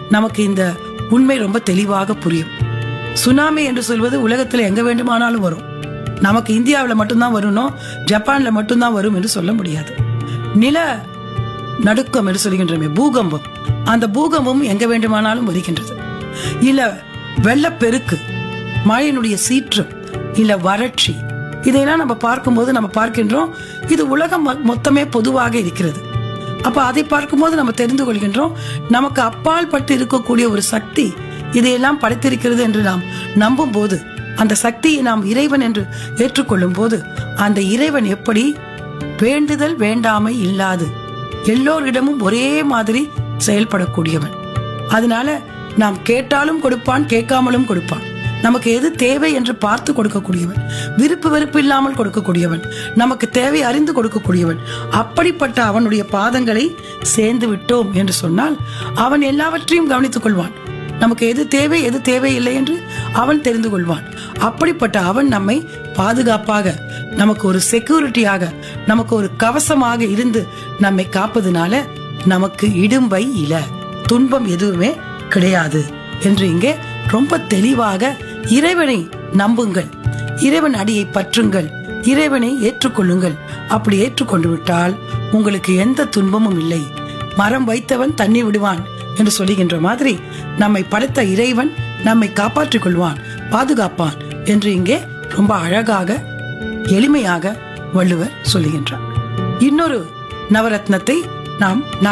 நமக்கு இந்த உண்மை ரொம்ப தெளிவாக புரியும் சுனாமி என்று சொல்வது உலகத்தில் எங்க வேண்டுமானாலும் வரும் நமக்கு இந்தியாவில் மட்டும்தான் வரணும் ஜப்பான்ல மட்டும்தான் வரும் என்று சொல்ல முடியாது நில நடுக்கம் என்று சொல்கின்றமே பூகம்பம் அந்த பூகம்பம் எங்க வேண்டுமானாலும் வருகின்றது இல்ல வெள்ளப்பெருக்கு மழையினுடைய சீற்றம் இல்ல வறட்சி இதையெல்லாம் நம்ம பார்க்கும்போது நம்ம பார்க்கின்றோம் இது உலகம் மொ- மொத்தமே பொதுவாக இருக்கிறது அப்ப அதை பார்க்கும்போது நம்ம தெரிந்து கொள்கின்றோம் நமக்கு அப்பால் பட்டு இருக்கக்கூடிய ஒரு சக்தி இதையெல்லாம் படைத்திருக்கிறது என்று நாம் நம்பும் போது அந்த சக்தியை நாம் இறைவன் என்று ஏற்றுக்கொள்ளும் போது அந்த இறைவன் எப்படி வேண்டுதல் வேண்டாமை இல்லாது எல்லோரிடமும் ஒரே மாதிரி செயல்படக்கூடியவன் அதனால நாம் கேட்டாலும் கொடுப்பான் கேட்காமலும் கொடுப்பான் நமக்கு எது தேவை என்று பார்த்து கொடுக்கக்கூடியவன் விருப்பு வெறுப்பு இல்லாமல் கொடுக்கக்கூடியவன் நமக்கு தேவை அறிந்து கொடுக்கக்கூடியவன் அப்படிப்பட்ட அவனுடைய பாதங்களை சேர்ந்து விட்டோம் என்று சொன்னால் அவன் எல்லாவற்றையும் கவனித்துக் கொள்வான் நமக்கு எது தேவை எது தேவையில்லை என்று அவன் தெரிந்து கொள்வான் அப்படிப்பட்ட அவன் நம்மை பாதுகாப்பாக நமக்கு ஒரு செக்யூரிட்டியாக நமக்கு ஒரு கவசமாக இருந்து நம்மை காப்பதுனால நமக்கு இடும்பை இல துன்பம் எதுவுமே கிடையாது என்று இங்கே ரொம்ப தெளிவாக இறைவனை நம்புங்கள் இறைவன் அடியை பற்றுங்கள் இறைவனை ஏற்றுக்கொள்ளுங்கள் அப்படி ஏற்றுக்கொண்டு விட்டால் உங்களுக்கு எந்த துன்பமும் இல்லை மரம் வைத்தவன் தண்ணி விடுவான் என்று சொல்லுகின்ற மாதிரி நம்மை படைத்த இறைவன் நம்மை காப்பாற்றிக் கொள்வான் பாதுகாப்பான் என்று இங்கே ரொம்ப அழகாக எளிமையாக வள்ளுவர் சொல்லுகின்றார் இன்னொரு நவரத்னத்தை நாம்